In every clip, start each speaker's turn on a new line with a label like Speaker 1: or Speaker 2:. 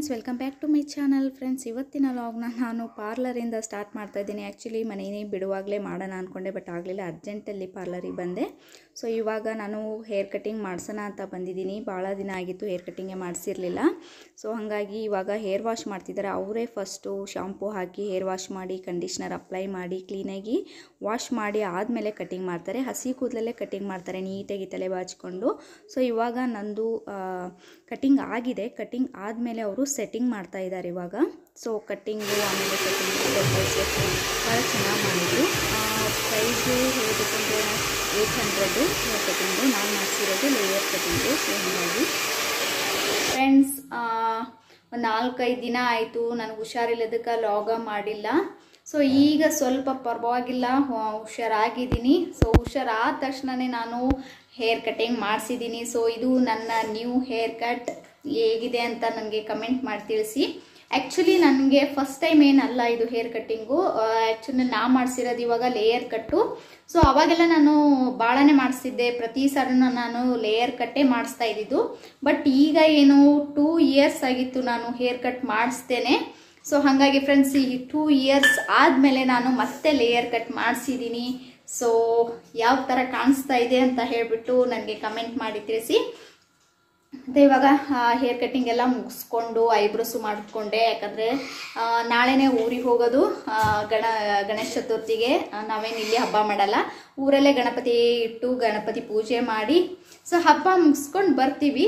Speaker 1: welcome back to my channel friends ಇವತ್ತಿನ ಲಾಗ್ನ ನಾನು ಪಾರ್ಲರಿಂದ ಸ್ಟಾರ್ಟ್ ಮಾಡ್ತಾ ಇದ್ದೀನಿ ಆ್ಯಕ್ಚುಲಿ ಮನೇನೇ ಬಿಡುವಾಗಲೇ ಮಾಡೋಣ ಅಂದ್ಕೊಂಡೆ ಬಟ್ ಆಗಲಿಲ್ಲ ಅರ್ಜೆಂಟಲ್ಲಿ ಪಾರ್ಲರಿಗೆ ಬಂದೆ ಸೊ ಇವಾಗ ನಾನು ಹೇರ್ ಕಟಿಂಗ್ ಮಾಡ್ಸೋಣ ಅಂತ ಬಂದಿದ್ದೀನಿ ಭಾಳ ದಿನ ಆಗಿತ್ತು ಹೇರ್ ಕಟಿಂಗೇ ಮಾಡಿಸಿರಲಿಲ್ಲ ಸೊ ಹಾಗಾಗಿ ಇವಾಗ ಹೇರ್ ವಾಶ್ ಮಾಡ್ತಿದ್ದಾರೆ ಅವರೇ ಫಸ್ಟು ಶಾಂಪೂ ಹಾಕಿ ಹೇರ್ ವಾಶ್ ಮಾಡಿ ಕಂಡೀಷ್ನರ್ ಅಪ್ಲೈ ಮಾಡಿ ಕ್ಲೀನಾಗಿ ವಾಶ್ ಮಾಡಿ ಆದಮೇಲೆ ಕಟಿಂಗ್ ಮಾಡ್ತಾರೆ ಹಸಿ ಕೂದಲಲ್ಲೇ ಕಟಿಂಗ್ ಮಾಡ್ತಾರೆ ನೀಟಾಗಿ ತಲೆ ಬಾಚಿಕೊಂಡು ಸೊ ಇವಾಗ ನಂದು ಕಟಿಂಗ್ ಆಗಿದೆ ಕಟಿಂಗ್ ಆದಮೇಲೆ ಅವರು ಸೆಟ್ಟಿಂಗ್ ಮಾಡ್ತಾ ಇದ್ದಾರೆ ಇವಾಗ ಸೊ ಕಟ್ಟಿಂಗು ಆಮೇಲೆ ಕಟಿಂಗ್ ಸ್ಟೆಪ್ ಬೈ ಸ್ಟೆಪ್ ಭಾಳ ಚೆನ್ನಾಗಿ ಮಾಡಿದರು ಪ್ರೈಸು ಹೇಳಬೇಕಂದ್ರೆ ಏಯ್ಟ್ ಹಂಡ್ರೆಡು ಹೇರ್ ಕಟಿಂಗು ನಾನು ಮಾಡಿಸಿರೋದು ಲೇಯರ್ ಕಟಿಂಗು ಸೊ ಹೀಗಾಗಿ ಫ್ರೆಂಡ್ಸ್ ಒಂದು ನಾಲ್ಕೈದು ದಿನ ಆಯಿತು ನನಗೆ ಹುಷಾರಿಲ್ಲದಕ್ಕೆ ಲಾಗ ಮಾಡಿಲ್ಲ ಸೊ ಈಗ ಸ್ವಲ್ಪ ಪರವಾಗಿಲ್ಲ ಹುಷಾರಾಗಿದ್ದೀನಿ ಸೊ ಹುಷಾರಾದ ತಕ್ಷಣವೇ ನಾನು ಹೇರ್ ಕಟಿಂಗ್ ಮಾಡಿಸಿದ್ದೀನಿ ಸೊ ಇದು ನನ್ನ ನ್ಯೂ ಹೇರ್ ಕಟ್ ಹೇಗಿದೆ ಅಂತ ನನಗೆ ಕಮೆಂಟ್ ಮಾಡಿ ತಿಳಿಸಿ ಆ್ಯಕ್ಚುಲಿ ನನಗೆ ಫಸ್ಟ್ ಟೈಮ್ ಏನಲ್ಲ ಇದು ಹೇರ್ ಕಟ್ಟಿಂಗು ಆ್ಯಕ್ಚುಲಿ ನಾ ಮಾಡಿಸಿರೋದು ಇವಾಗ ಲೇಯರ್ ಕಟ್ಟು ಸೊ ಅವಾಗೆಲ್ಲ ನಾನು ಭಾಳನೇ ಮಾಡಿಸ್ತಿದ್ದೆ ಪ್ರತಿ ಸರನ ನಾನು ಲೇಯರ್ ಕಟ್ಟೇ ಮಾಡಿಸ್ತಾ ಇದ್ದಿದ್ದು ಬಟ್ ಈಗ ಏನು ಟೂ ಇಯರ್ಸ್ ಆಗಿತ್ತು ನಾನು ಹೇರ್ ಕಟ್ ಮಾಡಿಸ್ತೇನೆ ಸೊ ಹಾಗಾಗಿ ಫ್ರೆಂಡ್ಸ್ ಈ ಟೂ ಇಯರ್ಸ್ ಆದಮೇಲೆ ನಾನು ಮತ್ತೆ ಲೇಯರ್ ಕಟ್ ಮಾಡಿಸಿದ್ದೀನಿ ಸೊ ಯಾವ ಥರ ಕಾಣಿಸ್ತಾ ಇದೆ ಅಂತ ಹೇಳಿಬಿಟ್ಟು ನನಗೆ ಕಮೆಂಟ್ ಮಾಡಿ ತಿಳಿಸಿ ಮತ್ತು ಇವಾಗ ಹೇರ್ ಕಟ್ಟಿಂಗ್ ಎಲ್ಲ ಮುಗಿಸ್ಕೊಂಡು ಐಬ್ರೋಸು ಮಾಡಿಕೊಂಡೆ ಯಾಕಂದರೆ ನಾಳೆನೇ ಊರಿಗೆ ಹೋಗೋದು ಗಣ ಗಣೇಶ ಚತುರ್ಥಿಗೆ ನಾವೇನು ಇಲ್ಲಿ ಹಬ್ಬ ಮಾಡಲ್ಲ ಊರಲ್ಲೇ ಗಣಪತಿ ಇಟ್ಟು ಗಣಪತಿ ಪೂಜೆ ಮಾಡಿ ಸೊ ಹಬ್ಬ ಮುಗಿಸ್ಕೊಂಡು ಬರ್ತೀವಿ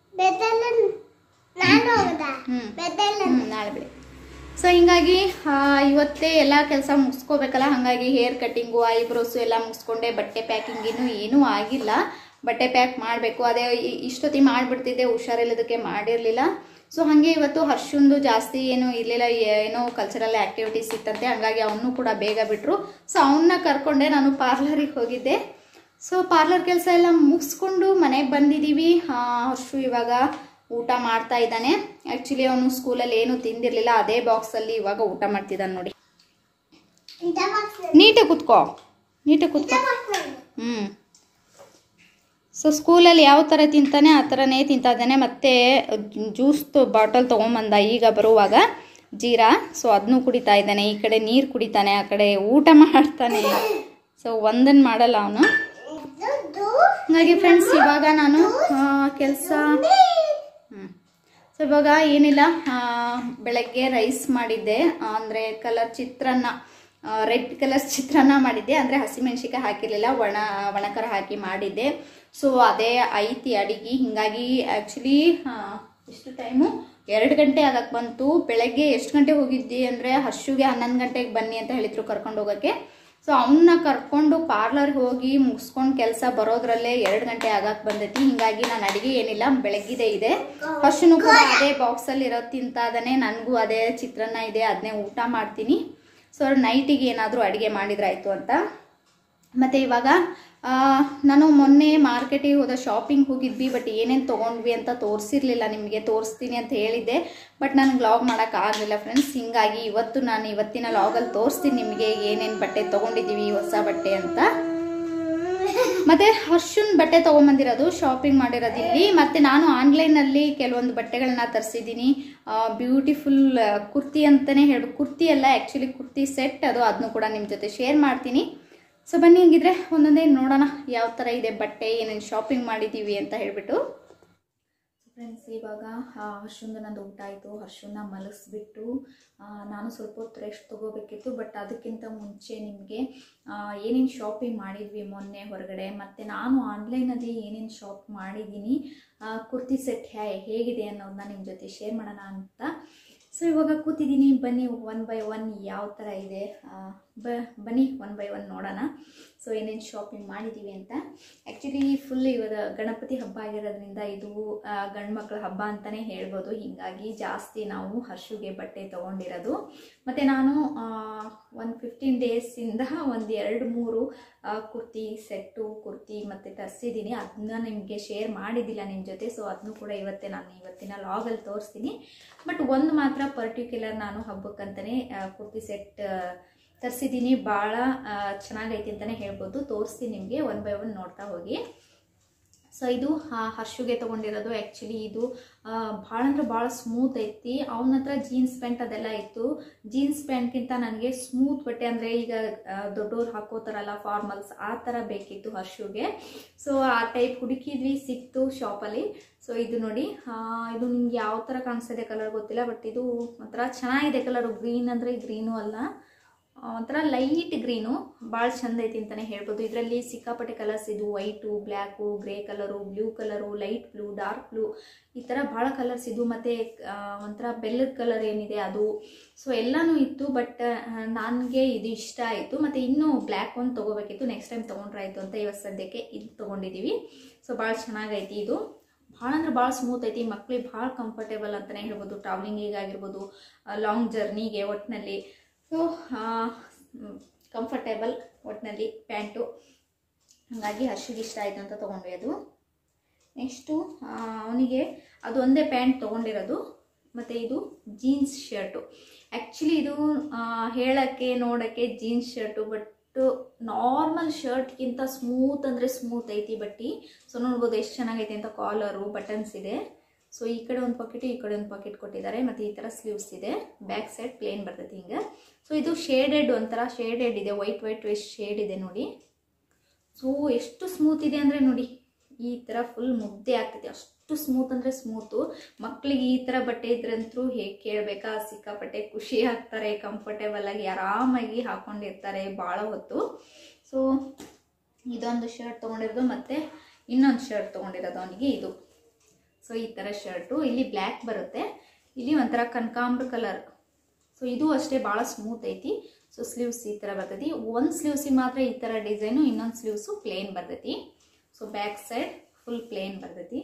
Speaker 1: ಹ್ಞೂ ನಾಳೆ ಬೆಳಿಗ್ಗೆ ಸೊ ಹಿಂಗಾಗಿ ಇವತ್ತೇ ಎಲ್ಲ ಕೆಲಸ ಮುಗಿಸ್ಕೋಬೇಕಲ್ಲ ಹಾಗಾಗಿ ಹೇರ್ ಕಟ್ಟಿಂಗು ಐಬ್ರೋಸು ಎಲ್ಲ ಮುಗಿಸ್ಕೊಂಡೆ ಬಟ್ಟೆ ಪ್ಯಾಕಿಂಗಿನೂ ಏನೂ ಆಗಿಲ್ಲ ಬಟ್ಟೆ ಪ್ಯಾಕ್ ಮಾಡಬೇಕು ಅದೇ ಇಷ್ಟೊತ್ತಿ ಮಾಡಿಬಿಡ್ತಿದ್ದೆ ಹುಷಾರಿಲ್ಲದಕ್ಕೆ ಮಾಡಿರಲಿಲ್ಲ ಸೊ ಹಾಗೆ ಇವತ್ತು ಹರ್ಷಂದು ಜಾಸ್ತಿ ಏನು ಇರಲಿಲ್ಲ ಏನೋ ಕಲ್ಚರಲ್ ಆ್ಯಕ್ಟಿವಿಟೀಸ್ ಇತ್ತಂತೆ ಹಾಗಾಗಿ ಅವನು ಕೂಡ ಬೇಗ ಬಿಟ್ಟರು ಸೊ ಅವನ್ನ ಕರ್ಕೊಂಡೆ ನಾನು ಪಾರ್ಲರಿಗೆ ಹೋಗಿದ್ದೆ ಸೊ ಪಾರ್ಲರ್ ಕೆಲಸ ಎಲ್ಲ ಮುಗಿಸ್ಕೊಂಡು ಮನೆಗೆ ಬಂದಿದ್ದೀವಿ ಹರ್ಷು ಇವಾಗ ಊಟ ಮಾಡ್ತಾ ಇದ್ದಾನೆ ಆ್ಯಕ್ಚುಲಿ ಅವನು ಸ್ಕೂಲಲ್ಲಿ ಏನು ತಿಂದಿರಲಿಲ್ಲ ಅದೇ ಬಾಕ್ಸಲ್ಲಿ ಇವಾಗ ಊಟ ಮಾಡ್ತಿದ್ದಾನೆ ನೋಡಿ ನೀಟಾಗಿ ಕುತ್ಕೋ ನೀಟಾಗಿ ಕುತ್ಕೋ ಹ್ಞೂ ಸೊ ಸ್ಕೂಲಲ್ಲಿ ಯಾವ ಥರ ತಿಂತಾನೆ ಆ ಥರನೇ ತಿಂತಾ ಇದ್ದಾನೆ ಮತ್ತು ಜ್ಯೂಸ್ ಬಾಟಲ್ ತೊಗೊಂಬಂದ ಈಗ ಬರುವಾಗ ಜೀರಾ ಸೊ ಅದನ್ನು ಕುಡಿತಾ ಇದ್ದಾನೆ ಈ ಕಡೆ ನೀರು ಕುಡಿತಾನೆ ಆ ಕಡೆ ಊಟ ಮಾಡ್ತಾನೆ ಸೊ ಒಂದನ್ನು ಮಾಡಲ್ಲ ಅವನು ಹಾಗಾಗಿ ಫ್ರೆಂಡ್ಸ್ ಇವಾಗ ನಾನು ಕೆಲಸ ಹ್ಞೂ ಸೊ ಇವಾಗ ಏನಿಲ್ಲ ಬೆಳಗ್ಗೆ ರೈಸ್ ಮಾಡಿದ್ದೆ ಅಂದರೆ ಕಲರ್ ಚಿತ್ರಾನ್ನ ರೆಡ್ ಕಲರ್ ಚಿತ್ರಾನ್ನ ಮಾಡಿದ್ದೆ ಅಂದರೆ ಹಸಿಮೆಣ್ಸಿಕಾಯಿ ಹಾಕಿರಲಿಲ್ಲ ಒಣ ಒಣಕರ ಹಾಕಿ ಮಾಡಿದ್ದೆ ಸೊ ಅದೇ ಐತಿ ಅಡಿಗೆ ಹಿಂಗಾಗಿ ಆ್ಯಕ್ಚುಲಿ ಎಷ್ಟು ಟೈಮು ಎರಡು ಗಂಟೆ ಆಗಕ್ಕೆ ಬಂತು ಬೆಳಗ್ಗೆ ಎಷ್ಟು ಗಂಟೆ ಹೋಗಿದ್ದಿ ಅಂದರೆ ಹರ್ಷುಗೆ ಹನ್ನೊಂದು ಗಂಟೆಗೆ ಬನ್ನಿ ಅಂತ ಹೇಳಿದ್ರು ಕರ್ಕೊಂಡು ಹೋಗೋಕ್ಕೆ ಸೊ ಅವನ್ನ ಕರ್ಕೊಂಡು ಪಾರ್ಲರ್ಗೆ ಹೋಗಿ ಮುಗಿಸ್ಕೊಂಡು ಕೆಲಸ ಬರೋದ್ರಲ್ಲೇ ಎರಡು ಗಂಟೆ ಆಗಕ್ಕೆ ಬಂದೈತಿ ಹಿಂಗಾಗಿ ನಾನು ಅಡಿಗೆ ಏನಿಲ್ಲ ಬೆಳಗ್ಗಿದೆ ಇದೆ ಹರ್ಷನು ಕೂಡ ಅದೇ ಬಾಕ್ಸಲ್ಲಿ ಇರೋ ತಿಂತಾ ಇದ್ದಾನೆ ನನಗೂ ಅದೇ ಚಿತ್ರಾನ್ನ ಇದೆ ಅದನ್ನೇ ಊಟ ಮಾಡ್ತೀನಿ ಸೊ ನೈಟಿಗೆ ಏನಾದರೂ ಅಡುಗೆ ಮಾಡಿದ್ರಾಯ್ತು ಅಂತ ಮತ್ತು ಇವಾಗ ನಾನು ಮೊನ್ನೆ ಮಾರ್ಕೆಟಿಗೆ ಹೋದ ಶಾಪಿಂಗ್ ಹೋಗಿದ್ವಿ ಬಟ್ ಏನೇನು ತೊಗೊಂಡ್ವಿ ಅಂತ ತೋರಿಸಿರ್ಲಿಲ್ಲ ನಿಮಗೆ ತೋರಿಸ್ತೀನಿ ಅಂತ ಹೇಳಿದ್ದೆ ಬಟ್ ನನಗೆ ಲಾಗ್ ಮಾಡೋಕ್ಕಾಗಲಿಲ್ಲ ಫ್ರೆಂಡ್ಸ್ ಹಿಂಗಾಗಿ ಇವತ್ತು ನಾನು ಇವತ್ತಿನ ಲಾಗಲ್ಲಿ ತೋರಿಸ್ತೀನಿ ನಿಮಗೆ ಏನೇನು ಬಟ್ಟೆ ತೊಗೊಂಡಿದ್ದೀವಿ ಹೊಸ ಬಟ್ಟೆ ಅಂತ ಮತ್ತು ಹರ್ಷನ್ ಬಟ್ಟೆ ತೊಗೊಂಬಂದಿರೋದು ಶಾಪಿಂಗ್ ಮಾಡಿರೋದು ಇಲ್ಲಿ ಮತ್ತು ನಾನು ಆನ್ಲೈನಲ್ಲಿ ಕೆಲವೊಂದು ಬಟ್ಟೆಗಳನ್ನ ತರಿಸಿದ್ದೀನಿ ಬ್ಯೂಟಿಫುಲ್ ಕುರ್ತಿ ಅಂತಲೇ ಹೇಳ್ಬೇಕು ಕುರ್ತಿ ಅಲ್ಲ ಆ್ಯಕ್ಚುಲಿ ಕುರ್ತಿ ಸೆಟ್ ಅದು ಅದನ್ನು ಕೂಡ ನಿಮ್ಮ ಜೊತೆ ಶೇರ್ ಮಾಡ್ತೀನಿ ಸೊ ಬನ್ನಿ ಹಂಗಿದ್ರೆ ಒಂದೊಂದೇ ನೋಡೋಣ ಯಾವ ಥರ ಇದೆ ಬಟ್ಟೆ ಏನೇನು ಶಾಪಿಂಗ್ ಮಾಡಿದ್ದೀವಿ ಅಂತ ಹೇಳಿಬಿಟ್ಟು ಫ್ರೆಂಡ್ಸ್ ಇವಾಗ ಹರ್ಷಂದು ನಂದು ಊಟ ಆಯಿತು ಹರ್ಷನ್ನ ಮಲಗಿಸ್ಬಿಟ್ಟು ನಾನು ಸ್ವಲ್ಪ ಹೊತ್ತು ರೆಸ್ಟ್ ತೊಗೋಬೇಕಿತ್ತು ಬಟ್ ಅದಕ್ಕಿಂತ ಮುಂಚೆ ನಿಮಗೆ ಏನೇನು ಶಾಪಿಂಗ್ ಮಾಡಿದ್ವಿ ಮೊನ್ನೆ ಹೊರಗಡೆ ಮತ್ತು ನಾನು ಆನ್ಲೈನಲ್ಲಿ ಏನೇನು ಶಾಪ್ ಮಾಡಿದ್ದೀನಿ ಕುರ್ತಿ ಸೆಟ್ ಹೇ ಹೇಗಿದೆ ಅನ್ನೋದನ್ನ ನಿಮ್ಮ ಜೊತೆ ಶೇರ್ ಮಾಡೋಣ ಅಂತ ಸೊ ಇವಾಗ ಕೂತಿದ್ದೀನಿ ಬನ್ನಿ ಒನ್ ಬೈ ಒನ್ ಯಾವ ಥರ ಇದೆ ಬ ಬನ್ನಿ ಒನ್ ಬೈ ಒನ್ ನೋಡೋಣ ಸೊ ಏನೇನು ಶಾಪಿಂಗ್ ಮಾಡಿದ್ದೀವಿ ಅಂತ ಆ್ಯಕ್ಚುಲಿ ಫುಲ್ ಇವಾಗ ಗಣಪತಿ ಹಬ್ಬ ಆಗಿರೋದ್ರಿಂದ ಇದು ಗಂಡು ಮಕ್ಕಳ ಹಬ್ಬ ಅಂತಲೇ ಹೇಳ್ಬೋದು ಹೀಗಾಗಿ ಜಾಸ್ತಿ ನಾವು ಹರ್ಷುಗೆ ಬಟ್ಟೆ ತೊಗೊಂಡಿರೋದು ಮತ್ತು ನಾನು ಒಂದು ಫಿಫ್ಟೀನ್ ಡೇಸಿಂದ ಒಂದು ಎರಡು ಮೂರು ಕುರ್ತಿ ಸೆಟ್ಟು ಕುರ್ತಿ ಮತ್ತು ತರಿಸಿದ್ದೀನಿ ಅದನ್ನ ನಿಮಗೆ ಶೇರ್ ಮಾಡಿದ್ದಿಲ್ಲ ನಿಮ್ಮ ಜೊತೆ ಸೊ ಅದನ್ನು ಕೂಡ ಇವತ್ತೇ ನಾನು ಇವತ್ತಿನ ಲಾಗಲ್ಲಿ ತೋರಿಸ್ತೀನಿ ಬಟ್ ಒಂದು ಮಾತ್ರ ಪರ್ಟಿಕ್ಯುಲರ್ ನಾನು ಹಬ್ಬಕ್ಕಂತಲೇ ಕುರ್ತಿ ಸೆಟ್ ತರಿಸಿದ್ದೀನಿ ಭಾಳ ಚೆನ್ನಾಗೈತಿ ಅಂತಲೇ ಹೇಳ್ಬೋದು ತೋರಿಸ್ತೀನಿ ನಿಮಗೆ ಒನ್ ಬೈ ಒನ್ ನೋಡ್ತಾ ಹೋಗಿ ಸೊ ಇದು ಆ, ಹರ್ಷುಗೆ ತೊಗೊಂಡಿರೋದು ಆ್ಯಕ್ಚುಲಿ ಇದು ಭಾಳ ಅಂದ್ರೆ ಭಾಳ ಸ್ಮೂತ್ ಐತಿ ಅವನ ಹತ್ರ ಜೀನ್ಸ್ ಪ್ಯಾಂಟ್ ಅದೆಲ್ಲ ಇತ್ತು ಜೀನ್ಸ್ ಪ್ಯಾಂಟ್ಗಿಂತ ನನಗೆ ಸ್ಮೂತ್ ಬಟ್ಟೆ ಅಂದರೆ ಈಗ ಆ, ದೊಡ್ಡೋರು ಹಾಕೋತಾರಲ್ಲ ಫಾರ್ಮಲ್ಸ್ ಆ ಥರ ಬೇಕಿತ್ತು ಹರ್ಷುಗೆ ಸೊ ಆ ಟೈಪ್ ಹುಡುಕಿದ್ವಿ ಸಿಕ್ತು ಶಾಪಲ್ಲಿ ಸೊ ಇದು ನೋಡಿ ಆ, ಇದು ನಿಮ್ಗೆ ಯಾವ ಥರ ಕಾಣಿಸ್ತಿದೆ ಕಲರ್ ಗೊತ್ತಿಲ್ಲ ಬಟ್ ಇದು ಒಂಥರ ಚೆನ್ನಾಗಿದೆ ಕಲರು ಗ್ರೀನ್ ಅಂದರೆ ಗ್ರೀನು ಅಲ್ಲ ಆ, ಒಂಥರ ಲೈಟ್ ಗ್ರೀನು ಭಾಳ ಚಂದ ಐತಿ ಅಂತಲೇ ಹೇಳ್ಬೋದು ಇದರಲ್ಲಿ ಸಿಕ್ಕಾಪಟ್ಟೆ ಕಲರ್ಸ್ ಇದು white black grey colour blue colour light blue dark blue ಈ ಥರ ಭಾಳ ಕಲರ್ಸ್ ಇದು ಮತ್ತು ಒಂಥರ ಬೆಲ್ಲದ ಕಲರ್ ಏನಿದೆ ಅದು ಸೊ ಎಲ್ಲನೂ ಇತ್ತು ಬಟ್ ನನಗೆ ಇದು ಇಷ್ಟ ಆಯಿತು ಮತ್ತು ಇನ್ನೂ ಬ್ಲ್ಯಾಕ್ ಒಂದು ತೊಗೋಬೇಕಿತ್ತು ನೆಕ್ಸ್ಟ್ ಟೈಮ್ ತೊಗೊಂಡ್ರಾಯ್ತು ಅಂತ ಇವತ್ತು ಸದ್ಯಕ್ಕೆ ಇದು ತೊಗೊಂಡಿದ್ದೀವಿ ಸೊ ಭಾಳ ಚೆನ್ನಾಗೈತಿ ಇದು ಭಾಳ ಅಂದ್ರೆ ಭಾಳ ಸ್ಮೂತ್ ಐತಿ ಮಕ್ಳಿಗೆ ಭಾಳ ಕಂಫರ್ಟೇಬಲ್ ಅಂತಲೇ ಹೇಳ್ಬೋದು ಟ್ರಾವ್ಲಿಂಗಿಗೆ ಆಗಿರ್ಬೋದು ಲಾಂಗ್ ಜರ್ನಿಗೆ ಒಟ್ಟಿನಲ್ಲಿ ಸೊ ಕಂಫರ್ಟೇಬಲ್ ಒಟ್ಟಿನಲ್ಲಿ ಪ್ಯಾಂಟು ಹಾಗಾಗಿ ಹರ್ಷಿಗೆ ಇಷ್ಟ ಆಯಿತು ಅಂತ ತೊಗೊಂಡ್ವಿ ಅದು ನೆಕ್ಸ್ಟು ಅವನಿಗೆ ಅದು ಒಂದೇ ಪ್ಯಾಂಟ್ ತೊಗೊಂಡಿರೋದು ಮತ್ತು ಇದು ಜೀನ್ಸ್ ಶರ್ಟು ಆ್ಯಕ್ಚುಲಿ ಇದು ಆ, ಹೇಳಕ್ಕೆ ನೋಡೋಕ್ಕೆ ಜೀನ್ಸ್ ಶರ್ಟು ಬಟ್ ನಾರ್ಮಲ್ ಶರ್ಟ್ಗಿಂತ ಸ್ಮೂತ್ ಅಂದರೆ ಸ್ಮೂತ್ ಐತಿ ಬಟ್ಟಿ ಸೊ ನೋಡ್ಬೋದು ಎಷ್ಟು ಚೆನ್ನಾಗೈತೆ ಅಂತ ಕಾಲರು ಬಟನ್ಸ್ ಇದೆ ಸೊ ಈ ಕಡೆ ಒಂದು ಪಾಕೆಟ್ ಈ ಕಡೆ ಒಂದು ಪಾಕೆಟ್ ಕೊಟ್ಟಿದ್ದಾರೆ ಮತ್ತು ಈ ಥರ ಸ್ಲೀವ್ಸ್ ಇದೆ ಬ್ಯಾಕ್ ಸೈಡ್ ಪ್ಲೇನ್ ಬರ್ತೈತಿ ಹಿಂಗೆ ಸೊ ಇದು ಶೇಡೆಡ್ ಒಂಥರ ಶೇಡೆಡ್ ಇದೆ ವೈಟ್ ವೈಟ್ ವೇಸ್ಟ್ ಶೇಡ್ ಇದೆ ನೋಡಿ ಸೊ ಎಷ್ಟು ಸ್ಮೂತ್ ಇದೆ ಅಂದರೆ ನೋಡಿ ಈ ಥರ ಫುಲ್ ಮುದ್ದೆ ಆಗ್ತೈತಿ ಅಷ್ಟು ಸ್ಮೂತ್ ಅಂದರೆ ಸ್ಮೂತು ಮಕ್ಕಳಿಗೆ ಈ ಥರ ಬಟ್ಟೆ ಇದ್ರಂತೂ ಹೇಗೆ ಕೇಳಬೇಕಾ ಸಿಕ್ಕಾಪಟ್ಟೆ ಖುಷಿ ಆಗ್ತಾರೆ ಕಂಫರ್ಟೇಬಲ್ ಆಗಿ ಆರಾಮಾಗಿ ಹಾಕೊಂಡಿರ್ತಾರೆ ಭಾಳ ಹೊತ್ತು ಸೊ ಇದೊಂದು ಶರ್ಟ್ ತೊಗೊಂಡಿರೋದು ಮತ್ತು ಇನ್ನೊಂದು ಶರ್ಟ್ ತೊಗೊಂಡಿರೋದು ಅವನಿಗೆ ಇದು ಸೊ ಈ ಥರ ಶರ್ಟು ಇಲ್ಲಿ ಬ್ಲ್ಯಾಕ್ ಬರುತ್ತೆ ಇಲ್ಲಿ ಒಂಥರ ಕನಕಾಂಬ್ರ ಕಲರ್ ಸೊ ಇದು ಅಷ್ಟೇ ಭಾಳ ಸ್ಮೂತ್ ಐತಿ ಸೊ ಸ್ಲೀವ್ಸ್ ಈ ಥರ ಬರ್ತೈತಿ ಒಂದು ಸ್ಲೀವ್ಸಿಗೆ ಮಾತ್ರ ಈ ಥರ ಡಿಸೈನು ಇನ್ನೊಂದು ಸ್ಲೀವ್ಸು ಪ್ಲೇನ್ ಬರ್ತೈತಿ so back side full plain ಬರ್ತೈತಿ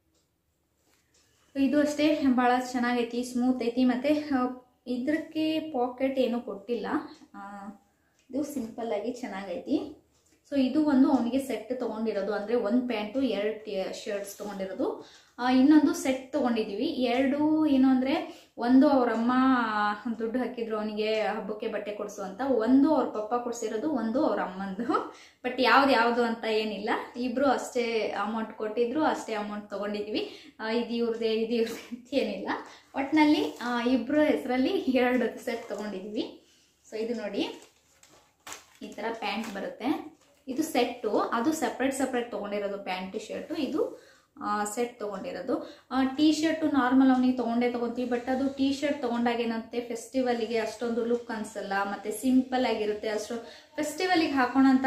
Speaker 1: ಇದು ಅಷ್ಟೇ ಭಾಳ ಚೆನ್ನಾಗೈತಿ ಸ್ಮೂತ್ ಐತಿ ಮತ್ತು ಇದಕ್ಕೆ ಪಾಕೆಟ್ ಏನೂ ಕೊಟ್ಟಿಲ್ಲ ಆ, ಇದು ಸಿಂಪಲ್ ಆಗಿ ಚೆನ್ನಾಗೈತಿ ಸೊ ಇದು ಒಂದು ಅವನಿಗೆ ಸೆಟ್ ತೊಗೊಂಡಿರೋದು ಅಂದರೆ ಒಂದು ಪ್ಯಾಂಟು ಎರಡು ಶರ್ಟ್ಸ್ ತೊಗೊಂಡಿರೋದು ಆ, ಇನ್ನೊಂದು ಸೆಟ್ ತೊಗೊಂಡಿದ್ದೀವಿ ಎರಡು ಏನು ಅಂದರೆ ಒಂದು ಅವ್ರ ಅಮ್ಮ ದುಡ್ಡು ಹಾಕಿದ್ರು ಅವನಿಗೆ ಹಬ್ಬಕ್ಕೆ ಬಟ್ಟೆ ಕೊಡಿಸು ಅಂತ ಒಂದು ಅವ್ರ ಪಪ್ಪ ಕೊಡಿಸಿರೋದು ಒಂದು ಅವ್ರ ಅಮ್ಮಂದು ಬಟ್ ಯಾವ್ದು ಯಾವುದು ಅಂತ ಏನಿಲ್ಲ ಇಬ್ಬರು ಅಷ್ಟೇ ಅಮೌಂಟ್ ಕೊಟ್ಟಿದ್ರು ಅಷ್ಟೇ ಅಮೌಂಟ್ ತೊಗೊಂಡಿದ್ವಿ ಆ, ಇದು ಇವ್ರದೇ ಇದು ಇವ್ರದೇ ಅಂತ ಏನಿಲ್ಲ ಒಟ್ಟಿನಲ್ಲಿ ಇಬ್ಬರು ಹೆಸರಲ್ಲಿ ಎರಡು ಸೆಟ್ ತೊಗೊಂಡಿದ್ವಿ ಸೊ ಇದು ನೋಡಿ ಈ ಥರ ಪ್ಯಾಂಟ್ ಬರುತ್ತೆ ಇದು ಸೆಟ್ಟು ಅದು ಸಪ್ರೇಟ್ ಸಪ್ರೇಟ್ ತೊಗೊಂಡಿರೋದು ಪ್ಯಾಂಟ್ ಶರ್ಟು ಇದು ಸೆಟ್ ತೊಗೊಂಡಿರೋದು ಟೀ ಶರ್ಟು ನಾರ್ಮಲ್ ಅವನಿಗೆ ತೊಗೊಂಡೇ ತೊಗೊತೀವಿ ಬಟ್ ಅದು ಟೀ ಶರ್ಟ್ ತೊಗೊಂಡಾಗ ಏನಂತೆ ಫೆಸ್ಟಿವಲಿಗೆ ಅಷ್ಟೊಂದು ಲುಕ್ ಅನ್ಸಲ್ಲ ಮತ್ತು ಸಿಂಪಲ್ ಆಗಿರುತ್ತೆ ಅಷ್ಟು ಫೆಸ್ಟಿವಲಿಗೆ ಹಾಕೋಣಂತ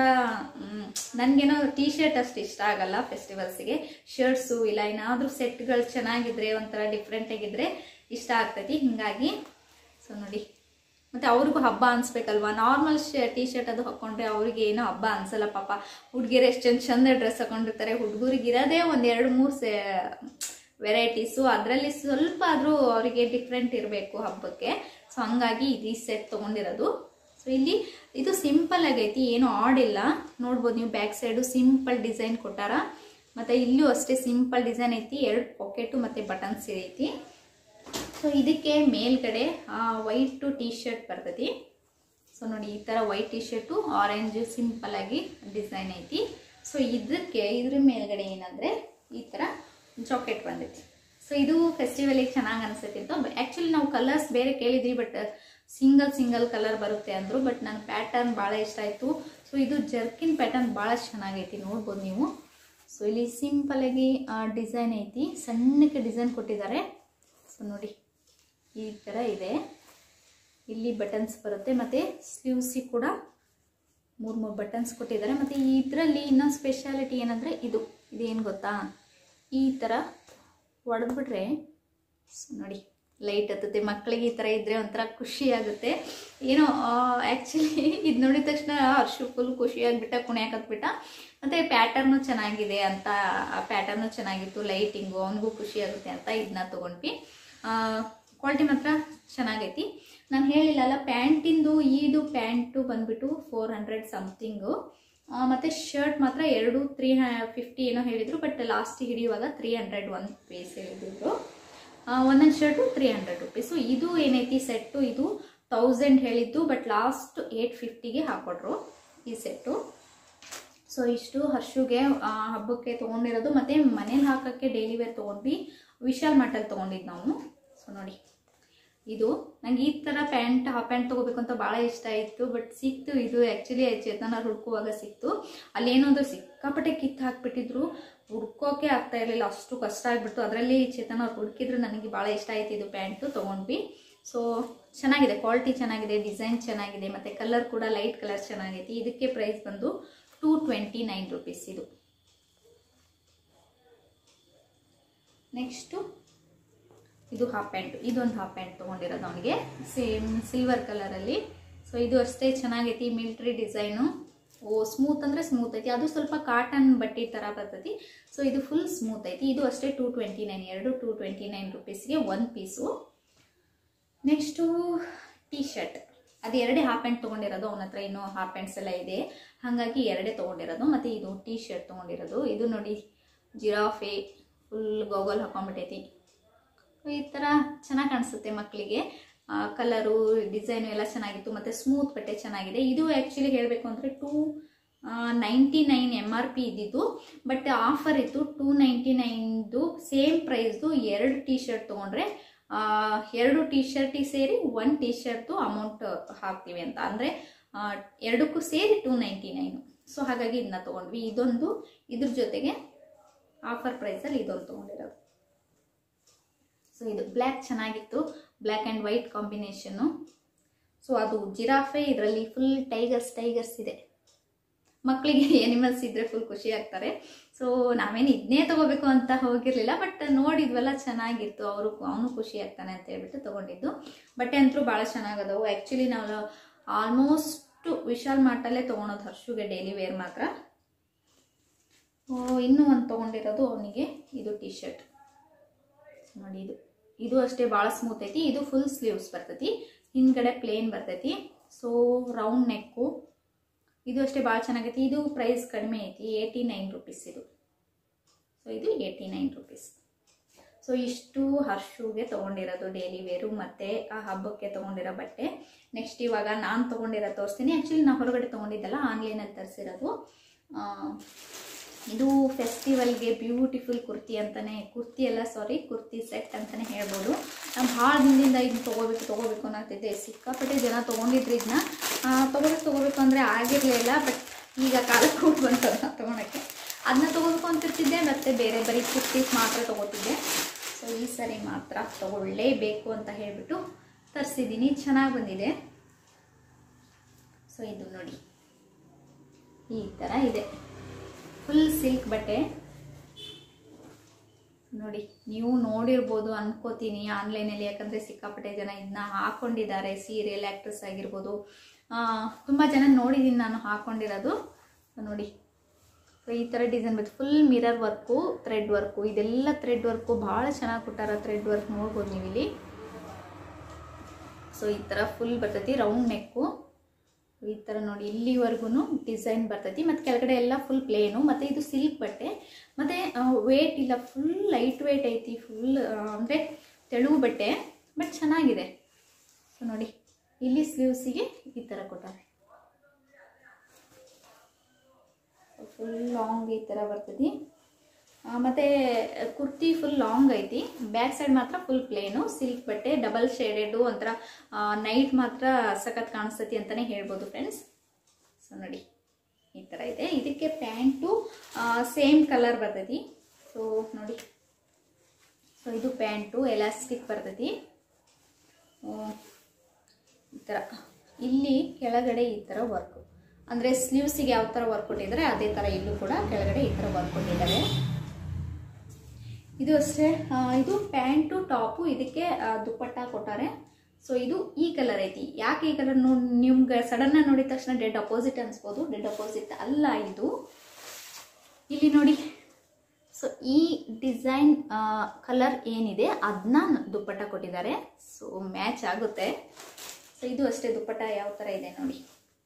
Speaker 1: ನನಗೇನೋ ಟೀ ಶರ್ಟ್ ಅಷ್ಟು ಇಷ್ಟ ಆಗಲ್ಲ ಫೆಸ್ಟಿವಲ್ಸಿಗೆ ಶರ್ಟ್ಸು ಇಲ್ಲ ಏನಾದರೂ ಸೆಟ್ಗಳು ಚೆನ್ನಾಗಿದ್ರೆ ಒಂಥರ ಡಿಫ್ರೆಂಟ್ ಆಗಿದ್ರೆ ಇಷ್ಟ ಆಗ್ತೈತಿ ಹಿಂಗಾಗಿ ಸೊ ನೋಡಿ ಮತ್ತೆ ಅವ್ರಿಗೂ ಹಬ್ಬ ಅನ್ಸ್ಬೇಕಲ್ವಾ ನಾರ್ಮಲ್ ಟೀ ಶರ್ಟ್ ಅದು ಹಾಕೊಂಡ್ರೆ ಅವ್ರಿಗೆ ಏನೋ ಹಬ್ಬ ಅನ್ಸಲ್ಲ ಪಾಪ ಹುಡುಗಿರು ಎಷ್ಟು ಚಂದ ಚಂದ ಡ್ರೆಸ್ ಹಾಕೊಂಡಿರ್ತಾರೆ ಹುಡುಗರಿಗೆ ಇರೋದೇ ಒಂದು ಎರಡು ಮೂರು ಸೇ ವೆರೈಟೀಸು ಅದರಲ್ಲಿ ಸ್ವಲ್ಪ ಆದರೂ ಅವರಿಗೆ ಡಿಫ್ರೆಂಟ್ ಇರಬೇಕು ಹಬ್ಬಕ್ಕೆ ಸೊ ಹಂಗಾಗಿ ಇದು ಸೆಟ್ ತೊಗೊಂಡಿರೋದು ಸೊ ಇಲ್ಲಿ ಇದು ಸಿಂಪಲ್ ಆಗೈತಿ ಏನು ಆಡಿಲ್ಲ ನೋಡ್ಬೋದು ನೀವು ಬ್ಯಾಕ್ ಸೈಡು ಸಿಂಪಲ್ ಡಿಸೈನ್ ಕೊಟ್ಟಾರ ಮತ್ತು ಇಲ್ಲೂ ಅಷ್ಟೇ ಸಿಂಪಲ್ ಡಿಸೈನ್ ಐತಿ ಎರಡು ಪಾಕೆಟು ಮತ್ತು ಬಟನ್ಸ್ ಐತಿ ಸೊ ಇದಕ್ಕೆ ಮೇಲ್ಗಡೆ ವೈಟು ಟೀ ಶರ್ಟ್ ಬರ್ತೈತಿ ಸೊ ನೋಡಿ ಈ ಥರ white T shirt orange simple ಆಗಿ ಡಿಸೈನ್ ಐತಿ ಸೊ ಇದಕ್ಕೆ ಇದ್ರ ಮೇಲ್ಗಡೆ ಏನಂದರೆ ಈ ಥರ ಜಾಕೆಟ್ ಬಂದೈತಿ ಸೊ ಇದು ಫೆಸ್ಟಿವಲಿಗೆ ಚೆನ್ನಾಗಿ ಅನಿಸ್ತೈತಿ ಅಂತ ಆ್ಯಕ್ಚುಲಿ ನಾವು ಕಲರ್ಸ್ ಬೇರೆ ಕೇಳಿದ್ವಿ ಬಟ್ ಸಿಂಗಲ್ ಸಿಂಗಲ್ ಕಲರ್ ಬರುತ್ತೆ ಅಂದರು ಬಟ್ ನನ್ನ ಪ್ಯಾಟರ್ನ್ ಭಾಳ ಇಷ್ಟ ಆಯಿತು ಸೊ ಇದು ಜರ್ಕಿನ್ ಪ್ಯಾಟರ್ನ್ ಭಾಳ ಚೆನ್ನಾಗೈತಿ ನೋಡ್ಬೋದು ನೀವು ಸೊ ಇಲ್ಲಿ ಸಿಂಪಲಾಗಿ ಡಿಸೈನ್ ಐತಿ ಸಣ್ಣಕ್ಕೆ ಡಿಸೈನ್ ಕೊಟ್ಟಿದ್ದಾರೆ ಸೊ ನೋಡಿ ಈ ಥರ ಇದೆ ಇಲ್ಲಿ ಬಟನ್ಸ್ ಬರುತ್ತೆ ಮತ್ತು ಸ್ಲೀವ್ಸಿಗೆ ಕೂಡ ಮೂರು ಮೂರು ಬಟನ್ಸ್ ಕೊಟ್ಟಿದ್ದಾರೆ ಮತ್ತು ಇದರಲ್ಲಿ ಇನ್ನೊಂದು ಸ್ಪೆಷಾಲಿಟಿ ಏನಂದರೆ ಇದು ಇದೇನು ಗೊತ್ತಾ ಈ ಥರ ಹೊಡೆದ್ಬಿಟ್ರೆ ನೋಡಿ ಲೈಟ್ ಹತ್ತುತ್ತೆ ಮಕ್ಕಳಿಗೆ ಈ ಥರ ಇದ್ದರೆ ಒಂಥರ ಖುಷಿ ಆಗುತ್ತೆ ಏನೋ ಆ್ಯಕ್ಚುಲಿ ಇದು ನೋಡಿದ ತಕ್ಷಣ ಹರ್ಷು ಫುಲ್ ಖುಷಿಯಾಗಿಬಿಟ್ಟ ಕುಣಿಯಾಕತ್ಬಿಟ್ಟ ಮತ್ತು ಪ್ಯಾಟರ್ನು ಚೆನ್ನಾಗಿದೆ ಅಂತ ಆ ಪ್ಯಾಟರ್ನು ಚೆನ್ನಾಗಿತ್ತು ಲೈಟಿಂಗು ಅವನಿಗೂ ಖುಷಿ ಆಗುತ್ತೆ ಅಂತ ಇದನ್ನ ತೊಗೊಂಡ್ವಿ ಕ್ವಾಲಿಟಿ ಮಾತ್ರ ಚೆನ್ನಾಗೈತಿ ನಾನು ಹೇಳಿಲ್ಲಲ್ಲ ಪ್ಯಾಂಟಿಂದು ಈದು ಪ್ಯಾಂಟು ಬಂದ್ಬಿಟ್ಟು ಫೋರ್ ಹಂಡ್ರೆಡ್ ಸಮಥಿಂಗು ಮತ್ತು ಶರ್ಟ್ ಮಾತ್ರ ಎರಡು ತ್ರೀ ಫಿಫ್ಟಿ ಏನೋ ಹೇಳಿದರು ಬಟ್ ಲಾಸ್ಟ್ ಹಿಡಿಯುವಾಗ ತ್ರೀ ಹಂಡ್ರೆಡ್ ಒಂದು ಪೀಸ್ ಹೇಳಿದ್ರು ಒಂದೊಂದು ಶರ್ಟು ತ್ರೀ ಹಂಡ್ರೆಡ್ ರುಪೀಸು ಇದು ಏನೈತಿ ಸೆಟ್ಟು ಇದು ತೌಸಂಡ್ ಹೇಳಿದ್ದು ಬಟ್ ಲಾಸ್ಟ್ ಏಯ್ಟ್ ಫಿಫ್ಟಿಗೆ ಹಾಕೊಟ್ರು ಈ ಸೆಟ್ಟು ಸೊ ಇಷ್ಟು ಹರ್ಷುಗೆ ಆ, ಹಬ್ಬಕ್ಕೆ ತೊಗೊಂಡಿರೋದು ಮತ್ತು ಮನೇಲಿ ಹಾಕೋಕ್ಕೆ ಡೈಲಿ ವೇರ್ ತೊಗೊಂಡ್ವಿ ವಿಶಾಲ್ ಮಟ್ಟಲ್ಲಿ ತೊಗೊಂಡಿದ್ದು ನಾವು ಸೊ ನೋಡಿ ಇದು ನಂಗೆ ಈ ಥರ ಪ್ಯಾಂಟ್ ಹಾಫ್ ಪ್ಯಾಂಟ್ ತೊಗೋಬೇಕು ಅಂತ ಭಾಳ ಇಷ್ಟ ಇತ್ತು ಬಟ್ ಸಿಕ್ತು ಇದು ಆ್ಯಕ್ಚುಲಿ ಚೇತನ ಹುಡ್ಕುವಾಗ ಸಿಕ್ತು ಅಲ್ಲಿ ಏನೊಂದು ಸಿಕ್ಕಾಪಟ್ಟೆ ಕಿತ್ತು ಹಾಕ್ಬಿಟ್ಟಿದ್ರು ಹುಡ್ಕೋಕೆ ಆಗ್ತಾ ಇರಲಿಲ್ಲ ಅಷ್ಟು ಕಷ್ಟ ಆಗ್ಬಿಡ್ತು ಅದರಲ್ಲಿ ಚೇತನ ಅವ್ರು ಹುಡುಕಿದ್ರು ನನಗೆ ಭಾಳ ಇಷ್ಟ ಆಯ್ತು ಇದು ಪ್ಯಾಂಟು ತೊಗೊಂಡ್ವಿ ಸೊ ಚೆನ್ನಾಗಿದೆ ಕ್ವಾಲಿಟಿ ಚೆನ್ನಾಗಿದೆ ಡಿಸೈನ್ ಚೆನ್ನಾಗಿದೆ ಮತ್ತು ಕಲರ್ ಕೂಡ ಲೈಟ್ ಕಲರ್ ಚೆನ್ನಾಗೈತಿ ಇದಕ್ಕೆ ಪ್ರೈಸ್ ಬಂದು ಟೂ ಟ್ವೆಂಟಿ ನೈನ್ ರುಪೀಸ್ ಇದು ನೆಕ್ಸ್ಟು ಇದು ಹಾಫ್ ಪ್ಯಾಂಟ್ ಇದೊಂದು ಹಾಫ್ ಪ್ಯಾಂಟ್ ತೊಗೊಂಡಿರೋದು ಅವನಿಗೆ ಸೇಮ್ ಸಿಲ್ವರ್ ಕಲರಲ್ಲಿ ಸೊ ಇದು ಅಷ್ಟೇ ಚೆನ್ನಾಗೈತಿ ಮಿಲ್ಟ್ರಿ ಡಿಸೈನು ಓ ಸ್ಮೂತ್ ಅಂದರೆ ಸ್ಮೂತ್ ಐತಿ ಅದು ಸ್ವಲ್ಪ ಕಾಟನ್ ಬಟ್ಟೆ ಥರ ಬರ್ತೈತಿ ಸೊ ಇದು ಫುಲ್ ಸ್ಮೂತ್ ಐತಿ ಇದು ಅಷ್ಟೇ ಟೂ ಟ್ವೆಂಟಿ ನೈನ್ ಎರಡು ಟೂ ಟ್ವೆಂಟಿ ನೈನ್ ರುಪೀಸ್ಗೆ ಒಂದು ಪೀಸು ನೆಕ್ಸ್ಟು ಟೀ ಶರ್ಟ್ ಅದು ಎರಡೇ ಹಾಫ್ ಪ್ಯಾಂಟ್ ತೊಗೊಂಡಿರೋದು ಅವನ ಹತ್ರ ಇನ್ನೂ ಹಾಫ್ ಪ್ಯಾಂಟ್ಸ್ ಎಲ್ಲ ಇದೆ ಹಾಗಾಗಿ ಎರಡೇ ತೊಗೊಂಡಿರೋದು ಮತ್ತು ಇದು ಟೀ ಶರ್ಟ್ ತೊಗೊಂಡಿರೋದು ಇದು ನೋಡಿ ಜಿರಾಫೆ ಫುಲ್ ಗೋಗಲ್ ಹಾಕೊಂಡ್ಬಿಟ್ಟೈತಿ ಈ ಥರ ಚೆನ್ನಾಗಿ ಕಾಣಿಸುತ್ತೆ ಮಕ್ಕಳಿಗೆ ಕಲರು ಡಿಸೈನು ಎಲ್ಲ ಚೆನ್ನಾಗಿತ್ತು ಮತ್ತು ಸ್ಮೂತ್ ಬಟ್ಟೆ ಚೆನ್ನಾಗಿದೆ ಇದು ಆ್ಯಕ್ಚುಲಿ ಹೇಳಬೇಕು ಅಂದರೆ two ninety nine M R P ಇದ್ದಿದ್ದು ಬಟ್ ಆಫರ್ ಇತ್ತು ಟೂ ನೈಂಟಿ ನೈನ್ದು ಸೇಮ್ ಪ್ರೈಸ್ದು ಎರಡು ಟೀ ಶರ್ಟ್ ತೊಗೊಂಡ್ರೆ ಆ, ಎರಡು ಟೀ ಶರ್ಟಿಗೆ ಸೇರಿ ಒನ್ ಟೀ ಶರ್ಟು ಅಮೌಂಟ್ ಹಾಕ್ತೀವಿ ಅಂತ ಅಂದರೆ ಎರಡಕ್ಕೂ ಸೇರಿ ಟೂ ನೈಂಟಿ ನೈನು ಸೊ ಹಾಗಾಗಿ ಇದನ್ನ ತೊಗೊಂಡ್ವಿ ಇದೊಂದು ಇದ್ರ ಜೊತೆಗೆ ಆಫರ್ ಪ್ರೈಸಲ್ಲಿ ಇದೊಂದು ತೊಗೊಂಡಿರೋದು ಸೊ ಇದು ಬ್ಲ್ಯಾಕ್ ಚೆನ್ನಾಗಿತ್ತು black and white combination so ಅದು ಜಿರಾಫೆ ಇದರಲ್ಲಿ ಫುಲ್ ಟೈಗರ್ಸ್ ಟೈಗರ್ಸ್ ಇದೆ ಮಕ್ಕಳಿಗೆ ಎನಿಮಲ್ಸ್ ಇದ್ರೆ ಫುಲ್ ಖುಷಿ ಆಗ್ತಾರೆ ಸೊ ನಾವೇನು ಇದನ್ನೇ ತಗೋಬೇಕು ಅಂತ ಹೋಗಿರ್ಲಿಲ್ಲ ಬಟ್ ನೋಡಿದ್ವಲ್ಲ ಚೆನ್ನಾಗಿತ್ತು ಅವರು ಅವನು ಖುಷಿ ಆಗ್ತಾನೆ ಅಂತ ಹೇಳ್ಬಿಟ್ಟು ತಗೊಂಡಿದ್ದು ಬಟ್ಟೆ ಅಂತೂ ಭಾಳ ಚೆನ್ನಾಗದವು ಆ್ಯಕ್ಚುಲಿ ನಾವು ಆಲ್ಮೋಸ್ಟ್ ವಿಶಾಲ್ ಮಾರ್ಟಲ್ಲೇ ತೊಗೊಳೋದು ಹರ್ಷುಗೆ ಡೈಲಿ ವೇರ್ ಮಾತ್ರ ಓ, ಇನ್ನೂ ಒಂದು ತೊಗೊಂಡಿರೋದು ಅವನಿಗೆ ಇದು ಟಿ ಶರ್ಟ್ ನೋಡಿ ಇದು ಇದು ಅಷ್ಟೇ ಭಾಳ ಸ್ಮೂತ್ ಐತಿ ಇದು ಫುಲ್ ಸ್ಲೀವ್ಸ್ ಬರ್ತೈತಿ ಹಿಂದ್ಗಡೆ ಪ್ಲೇನ್ ಬರ್ತೈತಿ ಸೊ ರೌಂಡ್ ನೆಕ್ಕು ಇದು ಅಷ್ಟೇ ಭಾಳ ಚೆನ್ನಾಗೈತಿ ಇದು ಪ್ರೈಸ್ ಕಡಿಮೆ ಐತಿ ಏಯ್ಟಿ ನೈನ್ ರುಪೀಸ್ ಇದು ಸೊ ಇದು ಏಯ್ಟಿ ನೈನ್ ರುಪೀಸ್ ಸೊ ಇಷ್ಟು ಹರ್ಷುಗೆ ತೊಗೊಂಡಿರೋದು ಡೈಲಿ ವೇರು ಮತ್ತು ಆ ಹಬ್ಬಕ್ಕೆ ತೊಗೊಂಡಿರೋ ಬಟ್ಟೆ ನೆಕ್ಸ್ಟ್ ಇವಾಗ ನಾನು ತೊಗೊಂಡಿರೋ ತೋರಿಸ್ತೀನಿ ಆ್ಯಕ್ಚುಲಿ ನಾನು ಹೊರಗಡೆ ತೊಗೊಂಡಿದ್ದಲ್ಲ ಆನ್ಲೈನಲ್ಲಿ ತರಿಸಿರೋದು ಇದು ಫೆಸ್ಟಿವಲ್ಗೆ ಬ್ಯೂಟಿಫುಲ್ ಕುರ್ತಿ ಅಂತಲೇ ಕುರ್ತಿ ಅಲ್ಲ ಸಾರಿ ಕುರ್ತಿ ಸೆಟ್ ಅಂತಲೇ ಹೇಳ್ಬೋದು ನಾನು ಭಾಳ ದಿನದಿಂದ ಇದನ್ನ ತೊಗೋಬೇಕು ತೊಗೋಬೇಕು ಅನ್ನೋತಿದ್ದೆ ಸಿಕ್ಕಾಪಟ್ಟೆ ಜನ ತೊಗೊಂಡಿದ್ರು ಇದನ್ನ ತೊಗೋಬೇಕು ತೊಗೋಬೇಕು ಅಂದರೆ ಆಗಿರಲಿಲ್ಲ ಬಟ್ ಈಗ ಕಾಲಕ್ಕೆ ಕೂಟ್ ಬಂತು ಅದನ್ನ ತೊಗೊಳಕ್ಕೆ ಅದನ್ನ ತೊಗೋಬೇಕು ಅಂತಿರ್ತಿದ್ದೆ ಮತ್ತು ಬೇರೆ ಬರೀ ಕುರ್ತೀಸ್ ಮಾತ್ರ ತೊಗೋತಿದ್ದೆ ಸೊ ಈ ಸರಿ ಮಾತ್ರ ತೊಗೊಳ್ಳೇಬೇಕು ಅಂತ ಹೇಳಿಬಿಟ್ಟು ತರಿಸಿದ್ದೀನಿ ಚೆನ್ನಾಗಿ ಬಂದಿದೆ ಸೊ ಇದು ನೋಡಿ ಈ ಥರ ಇದೆ ಫುಲ್ ಸಿಲ್ಕ್ ಬಟ್ಟೆ ನೋಡಿ ನೀವು ನೋಡಿರ್ಬೋದು ಅನ್ಕೋತೀನಿ ಆನ್ಲೈನಲ್ಲಿ ಯಾಕಂದರೆ ಸಿಕ್ಕಾಪಟ್ಟೆ ಜನ ಇದನ್ನ ಹಾಕೊಂಡಿದ್ದಾರೆ ಸೀರಿಯಲ್ ಆ್ಯಕ್ಟ್ರೆಸ್ ಆಗಿರ್ಬೋದು ತುಂಬ ಜನ ನೋಡಿದ್ದೀನಿ ನಾನು ಹಾಕೊಂಡಿರೋದು ನೋಡಿ ಸೊ ಈ ಥರ ಡಿಸೈನ್ ಬರುತ್ತೆ full mirror work thread work ಇದೆಲ್ಲ ಥ್ರೆಡ್ ವರ್ಕು ಭಾಳ ಚೆನ್ನಾಗಿ ಕೊಟ್ಟಾರ ಥ್ರೆಡ್ ವರ್ಕ್ ನೋಡ್ಬೋದು ನೀವು ಇಲ್ಲಿ ಸೊ ಈ ಥರ ಫುಲ್ ಬರ್ತೈತಿ ರೌಂಡ್ ನೆಕ್ಕು ಈ ಥರ ನೋಡಿ ಇಲ್ಲಿವರೆಗೂ ಡಿಸೈನ್ ಬರ್ತೈತಿ ಮತ್ತು ಕೆಳಗಡೆ ಎಲ್ಲ ಫುಲ್ ಪ್ಲೇನು ಮತ್ತು ಇದು ಸಿಲ್ಕ್ ಬಟ್ಟೆ ಮತ್ತು ವೇಟ್ ಇಲ್ಲ ಫುಲ್ ಲೈಟ್ ವೇಟ್ ಐತಿ ಫುಲ್ ಅಂದರೆ ತೆಳುವು ಬಟ್ಟೆ ಬಟ್ ಚೆನ್ನಾಗಿದೆ ಸೊ ನೋಡಿ ಇಲ್ಲಿ ಸ್ಲೀವ್ಸಿಗೆ ಈ ಥರ ಕೊಟ್ಟಾರೆ ಫುಲ್ ಲಾಂಗ್ ಈ ಥರ ಬರ್ತೈತಿ ಆ, ಮತ್ತೆ ಕುರ್ತಿ ಫುಲ್ ಲಾಂಗ್ ಐತಿ ಬ್ಯಾಕ್ ಸೈಡ್ ಮಾತ್ರ ಫುಲ್ ಪ್ಲೇನು ಸಿಲ್ಕ್ ಬಟ್ಟೆ ಡಬಲ್ ಶೇಡೆಡು ಒಂಥರ ನೈಟ್ ಮಾತ್ರ ಸಖತ್ ಕಾಣಿಸ್ತೈತಿ ಅಂತಲೇ ಹೇಳ್ಬೋದು ಫ್ರೆಂಡ್ಸ್ ಸೊ ನೋಡಿ ಈ ಥರ ಇದೆ ಇದಕ್ಕೆ ಪ್ಯಾಂಟು ಸೇಮ್ ಕಲರ್ ಬರ್ತೈತಿ ಸೊ ನೋಡಿ ಸೊ ಇದು ಪ್ಯಾಂಟು ಎಲಾಸ್ಟಿಕ್ ಬರ್ತೈತಿ ಆ, ಈ ಥರ ಇಲ್ಲಿ ಕೆಳಗಡೆ ಈ ಥರ ವರ್ಕು ಅಂದರೆ ಸ್ಲೀವ್ಸಿಗೆ ಯಾವ ಥರ ವರ್ಕ್ ಕೊಟ್ಟಿದ್ದಾರೆ ಅದೇ ಥರ ಇಲ್ಲೂ ಕೂಡ ಕೆಳಗಡೆ ಈ ಥರ ವರ್ಕ್ ಕೊಟ್ಟಿದ್ದಾರೆ ಇದು ಅಷ್ಟೇ ಆ, ಇದು ಪ್ಯಾಂಟು ಟಾಪು ಇದಕ್ಕೆ ಆ, ದುಪ್ಪಟ್ಟ ಕೊಟ್ಟಾರೆ ಸೊ ಇದು ಈ ಕಲರ್ ಐತಿ ಯಾಕೆ ಈ ಕಲರ್ ನೋಡಿ ನಿಮ್ಗೆ ಸಡನ್ನಾಗಿ ನೋಡಿದ ತಕ್ಷಣ ಡೆಡ್ ಅಪೋಸಿಟ್ ಅನ್ಸ್ಬೋದು ಡೆಡ್ ಅಪೋಸಿಟ್ ಅಲ್ಲ ಇದು ಇಲ್ಲಿ ನೋಡಿ ಸೊ ಈ ಡಿಸೈನ್ ಕಲರ್ ಏನಿದೆ ಅದನ್ನ ದುಪ್ಪಟ್ಟ ಕೊಟ್ಟಿದ್ದಾರೆ ಸೊ ಮ್ಯಾಚ್ ಆಗುತ್ತೆ ಸೊ ಇದು ಅಷ್ಟೇ ದುಪ್ಪಟ್ಟ ಯಾವ ಥರ ಇದೆ ನೋಡಿ